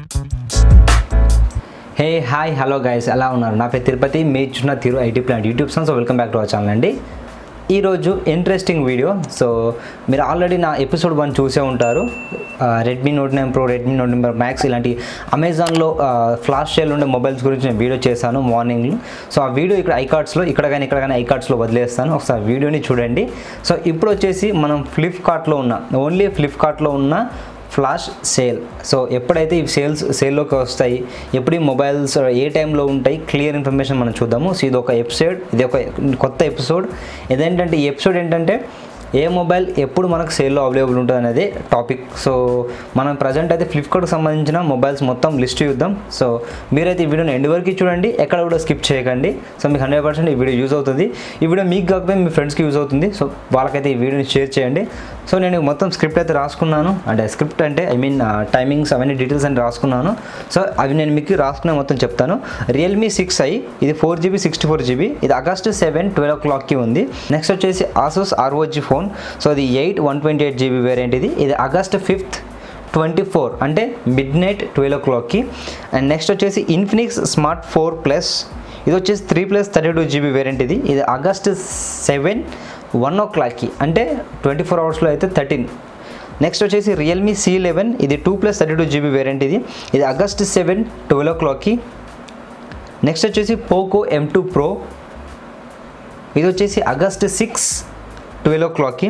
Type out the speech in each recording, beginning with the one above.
hey hi hello guys ఎలా ఉన్నారు నా పేరు తిరుపతి మీ చూసిన తిరు IT plant YouTube channel so welcome back to our channel అండి ఈరోజు ఇంట్రెస్టింగ్ వీడియో సో మీరు ఆల్రెడీ నా ఎపిసోడ్ వన్ చూసే ఉంటారు Redmi note nine Pro Redmi Note number Max ఇలాంటి అమెజాన్లో ఫ్లాష్ సేల్ ఉండే మొబైల్స్ గురించి నేను వీడియో చేశాను మార్నింగ్ సో ఆ వీడియో ఇక్కడ ఐకార్డ్స్లో ఇక్కడ కానీ ఇక్కడ కానీ ఐకార్డ్స్లో వదిలేస్తాను ఒకసారి వీడియోని చూడండి సో ఇప్పుడు వచ్చేసి మనం ఫ్లిప్కార్ట్లో ఉన్న ఓన్లీ ఫ్లిప్కార్ట్లో ఉన్న ఫ్లాష్ సేల్ సో ఎప్పుడైతే ఈ సేల్స్ సేల్లోకి వస్తాయి ఎప్పుడు ఈ మొబైల్స్ ఏ టైంలో ఉంటాయి క్లియర్ ఇన్ఫర్మేషన్ మనం చూద్దాము సో ఇది ఒక ఎపిసోడ్ ఇది ఒక కొత్త ఎపిసోడ్ ఇదేంటంటే ఈ ఎపిసోడ్ ఏంటంటే ఏ మొబైల్ ఎప్పుడు మనకు సేల్లో అవైలబుల్ ఉంటుంది అనేది టాపిక్ సో మనం ప్రజెంట్ అయితే ఫ్లిప్కార్ట్కి సంబంధించిన మొబైల్స్ మొత్తం లిస్ట్ చూద్దాం సో మీరైతే ఈ వీడియోని ఎండ్ వరకు చూడండి ఎక్కడ కూడా స్కిప్ చేయకండి సో మీకు హండ్రెడ్ పర్సెంట్ ఈ వీడియో యూజ్ అవుతుంది ఈ వీడియో మీకు కాకపోతే మీ ఫ్రెండ్స్కి యూజ్ అవుతుంది సో వాళ్ళకైతే ఈ వీడియోని షేర్ చేయండి సో నేను మొత్తం స్క్రిప్ట్ అయితే రాసుకున్నాను అంటే స్క్రిప్ట్ అంటే ఐ మీన్ టైమింగ్స్ అవన్నీ డీటెయిల్స్ అని రాసుకున్నాను సో అవి నేను మీకు రాసుకునే మొత్తం చెప్తాను రియల్మీ సిక్స్ ఐ ఇది four GB sixty four GB ఇది ఆగస్ట్ సెవెన్ ట్వెల్వ్ ఓ క్లాక్కి ఉంది నెక్స్ట్ వచ్చేసి ఆసోస్ ఆర్ఓజీ ఫోన్ సో ఇది eight one twenty eight GB variant ఇది ఇది ఆగస్ట్ ఫిఫ్త్ ట్వంటీ ఫోర్ అంటే మిడ్ నైట్ ట్వెల్వ్ ఓ క్లాక్కి అండ్ నెక్స్ట్ వచ్చేసి ఇన్ఫినిక్స్ స్మార్ట్ ఫోర్ ప్లస్ ఇది వచ్చేసి three plus thirty two GB variant ఇది ఇది ఆగస్ట్ సెవెన్ వన్ ఓ క్లాక్కి అంటే ట్వంటీ ఫోర్ అవర్స్లో అయితే థర్టీన్ నెక్స్ట్ వచ్చేసి రియల్మీ సి లెవెన్ ఇది two plus thirty two GB variant ఇది ఇది ఆగస్ట్ సెవెన్ ట్వెల్వ్ ఓ క్లాక్కి నెక్స్ట్ వచ్చేసి పోకో ఎం టూ ప్రో ఇది వచ్చేసి ఆగస్ట్ సిక్స్ ట్వెల్వ్ ఓ క్లాక్కి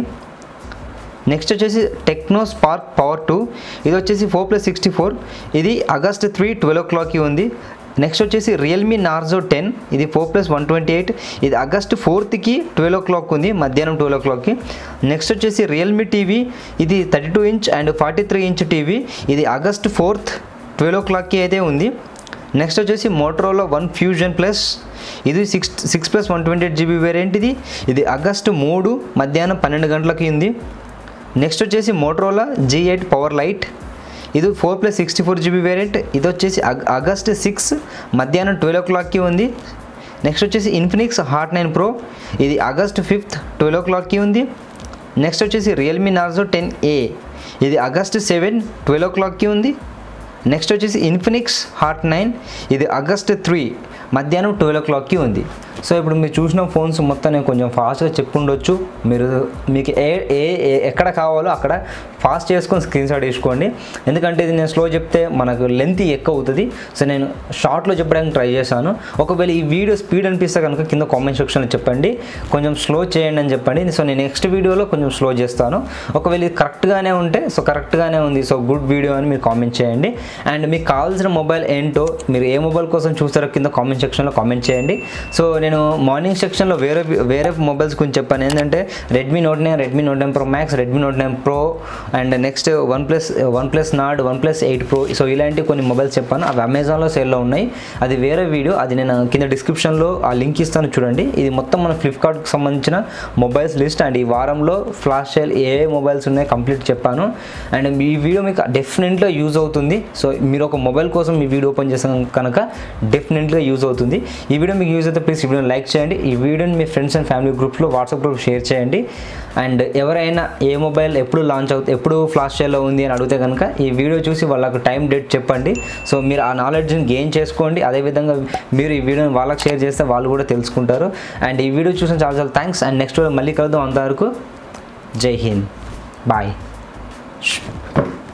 నెక్స్ట్ వచ్చేసి టెక్నో స్పార్క్ పవర్ టూ ఇది వచ్చేసి ఫోర్ ప్లస్ సిక్స్టీ ఫోర్ ఇది ఆగస్ట్ త్రీ ట్వెల్వ్ ఓ క్లాక్కి ఉంది నెక్స్ట్ వచ్చేసి రియల్మీ నార్జో టెన్ ఇది four plus one twenty eight ఇది ఆగస్ట్ ఫోర్త్కి ట్వెల్వ్ ఓ క్లాక్ ఉంది మధ్యాహ్నం ట్వెల్వ్ ఓ క్లాక్కి నెక్స్ట్ వచ్చేసి రియల్మీ టీవీ ఇది thirty two inch and forty three inch TV ఇది ఆగస్ట్ ఫోర్త్ ట్వెల్వ్ ఓ క్లాక్కి అయితే ఉంది నెక్స్ట్ వచ్చేసి మోటరోలా వన్ ఫ్యూజన్ ప్లస్ ఇది six six plus one twenty eight GB variant ఇది ఇది ఆగస్టు మూడు మధ్యాహ్నం పన్నెండు గంటలకి ఉంది నెక్స్ట్ వచ్చేసి Motorola G eight power lite ఇది four plus sixty four GB variant ఇది వచ్చేసి ఆగస్ట్ సిక్స్ మధ్యాహ్నం ట్వెల్వ్ ఓ క్లాక్కి ఉంది నెక్స్ట్ వచ్చేసి ఇన్ఫినిక్స్ హార్ట్ నైన్ ప్రో ఇది ఆగస్ట్ ఫిఫ్త్ ట్వెల్వ్ ఓ క్లాక్కి ఉంది నెక్స్ట్ వచ్చేసి రియల్మీ నార్జో టెన్ ఏ ఇది ఆగస్ట్ సెవెన్ ట్వెల్వ్ ఓ క్లాక్కి ఉంది నెక్స్ట్ వచ్చేసి ఇన్ఫినిక్స్ హార్ట్ నైన్ ఇది ఆగస్ట్ త్రీ మధ్యాహ్నం ట్వెల్వ్ ఓ క్లాక్కి ఉంది సో ఇప్పుడు మీరు చూసిన ఫోన్స్ మొత్తం నేను కొంచెం ఫాస్ట్గా చెప్పుండొచ్చు మీరు మీకు ఏ ఏ ఏ- ఎక్కడ కావాలో అక్కడ ఫాస్ట్ చేసుకొని స్క్రీన్ షాట్ తీసుకోండి ఎందుకంటే ఇది నేను స్లో చెప్తే మనకు లెంత్ ఎక్కువ అవుతుంది సో నేను షార్ట్లో చెప్పడానికి ట్రై చేశాను ఒకవేళ ఈ వీడియో స్పీడ్ అనిపిస్తే కనుక కింద కామెంట్ సెక్షన్లో చెప్పండి కొంచెం స్లో చేయండి అని చెప్పండి సో నేను నెక్స్ట్ వీడియోలో కొంచెం స్లో చేస్తాను ఒకవేళ ఇది కరెక్ట్గానే ఉంటే సో కరెక్ట్గానే ఉంది సో గుడ్ వీడియో అని మీరు కామెంట్ చేయండి అండ్ మీకు కావాల్సిన మొబైల్ ఏంటో మీరు ఏ మొబైల్ కోసం చూస్తారో కింద కామెంట్ సెక్షన్లో కామెంట్ చేయండి సో నేను మార్నింగ్ సెక్షన్లో వేరే వేరే మొబైల్స్ గురించి చెప్పాను ఏంటంటే Redmi note nine Redmi note nine pro max Redmi note nine pro and next OnePlus OnePlus Nord OnePlus eight pro so ఇలాంటి కొన్ని మొబైల్స్ చెప్పాను అవి అమెజాన్లో సేల్లో ఉన్నాయి అది వేరే వీడియో అది నేను కింద డిస్క్రిప్షన్లో ఆ లింక్ ఇస్తాను చూడండి ఇది మొత్తం మన ఫ్లిప్కార్ట్కి సంబంధించిన మొబైల్స్ లిస్ట్ అండ్ ఈ వారంలో ఫ్లాష్ సేల్ ఏ ఏ మొబైల్స్ ఉన్నాయో కంప్లీట్ చెప్పాను అండ్ ఈ వీడియో మీకు డెఫినెట్గా యూజ్ అవుతుంది సో మీరు ఒక మొబైల్ కోసం ఈ వీడియో ఓపెన్ చేసాం కనుక డెఫినెట్గా యూజ్ అవుతుంది ఈ వీడియో మీకు యూజ్ అయితే ప్లీజ్ ఈ వీడియోని లైక్ చేయండి ఈ వీడియోని మీ ఫ్రెండ్స్ అండ్ ఫ్యామిలీ గ్రూప్లో వాట్సాప్ గ్రూప్ షేర్ చేయండి అండ్ ఎవరైనా ఏ మొబైల్ ఎప్పుడు లాంచ్ అవుతుంది ఎప్పుడు ఫ్లాష్ సేల్లో ఉంది అని అడిగితే కనుక ఈ వీడియో చూసి వాళ్ళకు టైం డేట్ చెప్పండి సో మీరు ఆ నాలెడ్జ్ని గెయిన్ చేసుకోండి అదేవిధంగా మీరు ఈ వీడియోని వాళ్ళకి షేర్ చేస్తే వాళ్ళు కూడా తెలుసుకుంటారు అండ్ ఈ వీడియో చూసిన చాలా చాలా థ్యాంక్స్ అండ్ నెక్స్ట్ మళ్ళీ కలుద్దాం అంతవరకు జై హింద్ బాయ్